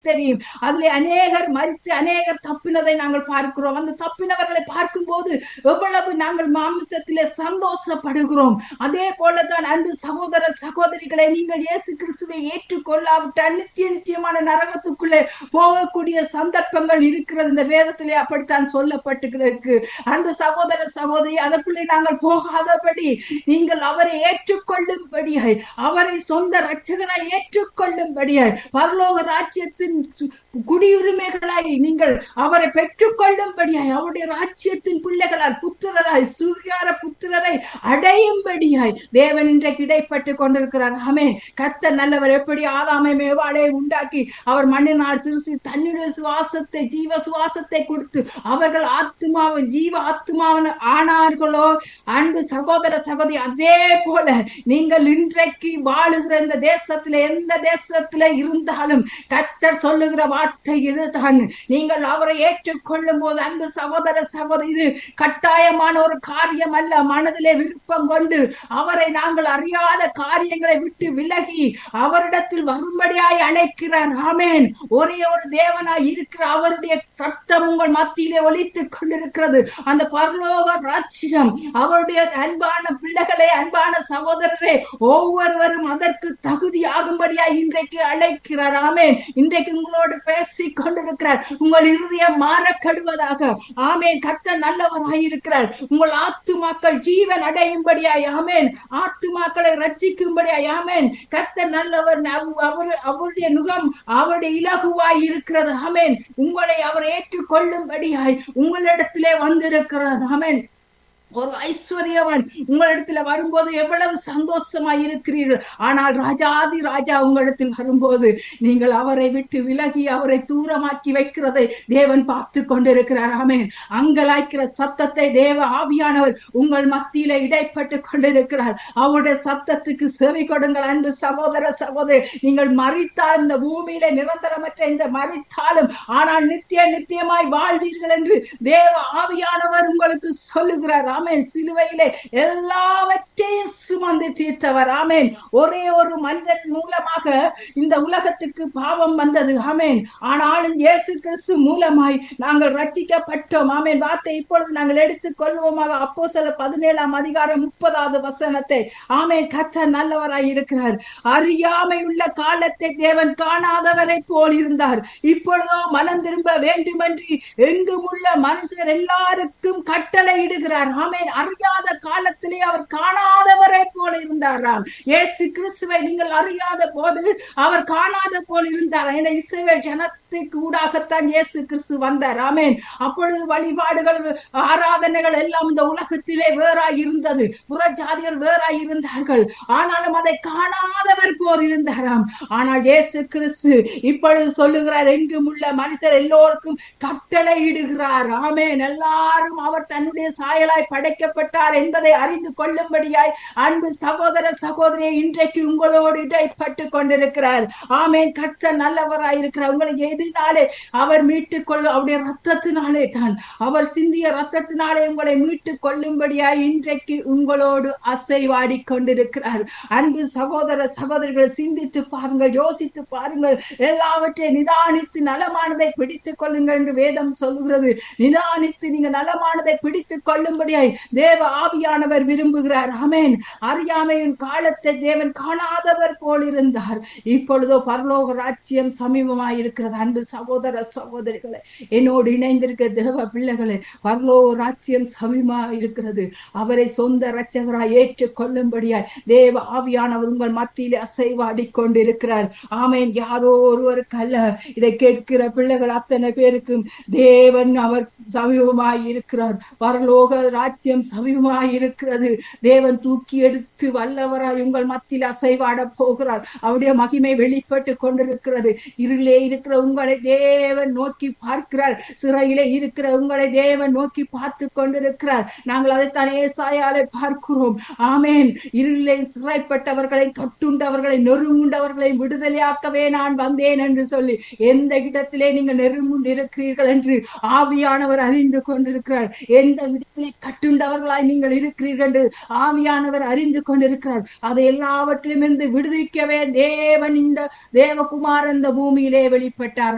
தெரியும் அதிலே அநேகர் மறித்து அநேகர் தப்பினதை நாங்கள் பார்க்கிறோம் அந்த தப்பினவர்களை பார்க்கும்போது எவ்வளவு நாங்கள் மாமிசத்திலே சந்தோஷப்படுகிறோம் அதே போலதான் அன்பு சகோதர சகோதரிகளை நீங்கள் இயேசு கிறிஸ்துவை ஏற்றுக்கொள்ளாவிட்டால் நித்திய நித்தியமான நரகத்துக்குள்ளே போகக்கூடிய சந்தர்ப்பங்கள் இருக்கிறது இந்த வேதத்திலே அப்படித்தான் சொல்லப்பட்டிருக்கு அன்பு சகோதர சகோதரி அதற்குள்ளே நாங்கள் போகாதபடி நீங்கள் அவரை ஏற்றுக்கொள்ளும்படியாய் அவரை சொந்த ரட்சகராய் ஏற்றுக்கொள்ளும்படியாய் பரலோக ராஜ்யத்தின் சு- குடியுரிமைகளாய் நீங்கள் அவரை பெற்றுக்கொள்ளும்படியாய் அவருடைய ராஜ்யத்தின் பிள்ளைகளால் புத்திரராய் சுகார புத்திரரை அடையும்படியாய் தேவன் இன்றைக்கு இடைப்பட்டு கொண்டிருக்கிறார் ஆமே கத்த நல்லவர் எப்படி ஆதாமை மேவாளை உண்டாக்கி அவர் மண்ணினால் சிறுசி தன்னுடைய சுவாசத்தை ஜீவ சுவாசத்தை கொடுத்து அவர்கள் ஆத்மாவின் ஜீவ ஆத்மாவன் ஆனார்களோ அன்பு சகோதர சகோதரி அதே போல நீங்கள் இன்றைக்கு வாழுகிற இந்த தேசத்துல எந்த தேசத்துல இருந்தாலும் கத்தர் சொல்லுகிற வார்த்தை இதுதான் நீங்கள் அவரை ஏற்றுக்கொள்ளும் போது அன்பு சகோதர சகோதரி இது கட்டாயமான ஒரு காரியம் அல்ல மனதிலே விருப்பம் கொண்டு அவரை நாங்கள் அறியாத காரியங்களை விட்டு விலகி அவரிடத்தில் வரும்படியாய் அழைக்கிறார் ஆமேன் ஒரே ஒரு தேவனாய் இருக்கிற அவருடைய சத்தம் உங்கள் மத்தியிலே ஒலித்துக் கொண்டிருக்கிறது அந்த பரலோக ராட்சியம் அவருடைய அன்பான பிள்ளைகளே அன்பான சகோதரரே ஒவ்வொருவரும் அதற்கு தகுதியாகும்படியாய் இன்றைக்கு அழைக்கிறார் ஆமேன் இன்றைக்கு உங்களோடு பேசிக் கொண்டிருக்கிறார் உங்கள் இருதயம் மாறக்கடுவதாக ஆமேன் கத்த நல்லவராயிருக்கிறார் உங்கள் ஆத்துமாக்கள் ஜீவன் அடையும்படியாய் ஆமேன் ஆத்துமாக்களை ரட்சிக்கும்படியாய் ஆமேன் கத்த நல்லவர் அவ- அவர் அவருடைய நுகம் அவருடைய இலகுவாய் இருக்கிறது ஆமேன் உங்களை அவர் ஏற்றுக்கொள்ளும்படியாய் உங்களிடத்திலே வந்திருக்கிறார் ஆமேன் ஒரு ஐஸ்வர்யவன் உங்களிடத்துல வரும்போது எவ்வளவு சந்தோஷமாய் இருக்கிறீர்கள் ஆனால் ராஜாதி ராஜா உங்களிடத்தில் வரும்போது நீங்கள் அவரை விட்டு விலகி அவரை தூரமாக்கி வைக்கிறதை தேவன் பார்த்து கொண்டிருக்கிறார் ஆமேன் அங்கலாய்க்கிற சத்தத்தை தேவ ஆவியானவர் உங்கள் மத்தியில இடைப்பட்டு கொண்டிருக்கிறார் அவருடைய சத்தத்துக்கு செவி கொடுங்கள் அன்பு சகோதர சகோதரி நீங்கள் மறித்தால் இந்த பூமியில நிரந்தரமற்ற இந்த மறித்தாலும் ஆனால் நித்திய நித்தியமாய் வாழ்வீர்கள் என்று தேவ ஆவியானவர் உங்களுக்கு சொல்லுகிறார் ஆமேன் சிலுவையிலே எல்லாவற்றையும் சுமந்து தீர்த்தவர் ஆமேன் ஒரே ஒரு மனிதன் மூலமாக இந்த உலகத்துக்கு பாவம் வந்தது ஆமேன் ஆனாலும் இயேசு கிறிஸ்து மூலமாய் நாங்கள் ரட்சிக்கப்பட்டோம் ஆமேன் வார்த்தை இப்பொழுது நாங்கள் எடுத்துக் கொள்வோமாக அப்போ சில பதினேழாம் அதிகாரம் முப்பதாவது வசனத்தை ஆமேன் கத்த நல்லவராய் இருக்கிறார் அறியாமை உள்ள காலத்தை தேவன் காணாதவரை போல் இருந்தார் இப்பொழுதோ மனம் திரும்ப வேண்டுமென்று எங்கும் உள்ள மனுஷர் எல்லாருக்கும் கட்டளை இடுகிறார் ஆமேன் அறியாத காலத்திலே அவர் காணாதவரை போல இருந்தாராம் இயேசு கிறிஸ்துவை நீங்கள் அறியாத போது அவர் காணாத போல் இருந்தார் என இஸ்ரவேல் ஜனத்துக்கு ஊடாகத்தான் இயேசு கிறிஸ்து வந்தார் ஆமேன் அப்பொழுது வழிபாடுகள் ஆராதனைகள் எல்லாம் இந்த உலகத்திலே வேறாய் இருந்தது புறஜாதிகள் வேறாய் இருந்தார்கள் ஆனாலும் அதை காணாதவர் போர் இருந்தாராம் ஆனால் இயேசு கிறிஸ்து இப்பொழுது சொல்லுகிறார் எங்கும் உள்ள மனுஷர் எல்லோருக்கும் கட்டளை இடுகிறார் ஆமேன் எல்லாரும் அவர் தன்னுடைய சாயலாய் படைக்கப்பட்டார் என்பதை அறிந்து கொள்ளும்படியாய் அன்பு சகோதர சகோதரியை இன்றைக்கு உங்களோடு இடைப்பட்டு கொண்டிருக்கிறார் ஆமேன் கற்ற நல்லவராய் இருக்கிறார் உங்களை எதினாலே அவர் மீட்டுக் கொள்ளும் அவருடைய ரத்தத்தினாலே தான் அவர் சிந்திய ரத்தத்தினாலே உங்களை மீட்டுக் கொள்ளும்படியாய் இன்றைக்கு உங்களோடு அசைவாடி கொண்டிருக்கிறார் அன்பு சகோதர சகோதரிகளை சிந்தித்து பாருங்கள் யோசித்து பாருங்கள் எல்லாவற்றையும் நிதானித்து நலமானதை பிடித்துக் கொள்ளுங்கள் என்று வேதம் சொல்லுகிறது நிதானித்து நீங்க நலமானதை பிடித்துக் கொள்ளும்படியாய் தேவ ஆவியானவர் விரும்புகிறார் ஆமேன் அறியாமையின் காலத்தை தேவன் காணாதவர் போல் இருந்தார் இப்பொழுதோ பரலோக ராஜ்யம் சமீபமாய் இருக்கிறது அன்பு சகோதர சகோதரிகளை என்னோடு இணைந்திருக்க தேவ பிள்ளைகளே பரலோக ராஜ்யம் சமீபமாய் இருக்கிறது அவரை சொந்த இரட்சகராய் ஏற்றுக் கொள்ளும்படியாய் தேவ ஆவியானவர் உங்கள் மத்தியிலே அசைவாடி கொண்டிருக்கிறார் ஆமேன் யாரோ ஒருவருக்கு அல்ல இதை கேட்கிற பிள்ளைகள் அத்தனை பேருக்கும் தேவன் அவர் சமீபமாய் இருக்கிறார் பரலோக ராஜ்யம் சமீபமாய் இருக்கிறது தேவன் தூக்கி எடுத்து வல்லவராய் உங்கள் மத்தியில் அசைவாட போகிறார் அவருடைய மகிமை வெளிப்பட்டு கொண்டிருக்கிறது இருளே இருக்கிற உங்களை தேவன் நோக்கி பார்க்கிறார் சிறையிலே இருக்கிற உங்களை தேவன் நோக்கி பார்த்து கொண்டிருக்கிறார் நாங்கள் அதைத்தான் ஏசாயாலே பார்க்கிறோம் ஆமேன் இருளிலே சிறைப்பட்டவர்களை கட்டுண்டவர்களை நெருங்குண்டவர்களை விடுதலையாக்கவே நான் வந்தேன் என்று சொல்லி எந்த இடத்திலே நீங்கள் நெருங்குண்டு இருக்கிறீர்கள் என்று ஆவியானவர் அறிந்து கொண்டிருக்கிறார் எந்த இடத்திலே கட்டுண்டவர்களாய் நீங்கள் இருக்கிறீர்கள் என்று ஆவியானவர் அறிந்து கொண்டிருக்கிறார் அதை எல்லாவற்றிலும் இருந்து விடுவிக்கவே தேவன் இந்த தேவகுமார் இந்த பூமியிலே வெளிப்பட்டார்